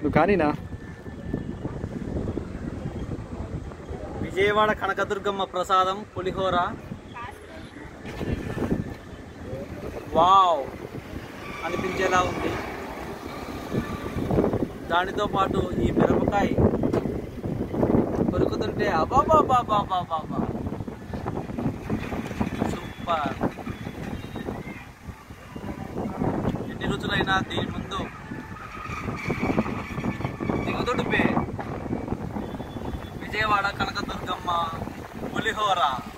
నువ్వు కానీనా విజయవాడ కనకదుర్గమ్మ ప్రసాదం పులిహోర వావ్ అనిపించేలా ఉంది దానితో పాటు ఈ మిరపకాయ కొరుకుతుంటే అబాబాబాబాబాబా సూపర్ ఎన్ని రుచులైనా దీని ముందు దిగుతుడిపే విజయవాడ కనకదుర్గమ్మ పులిహోర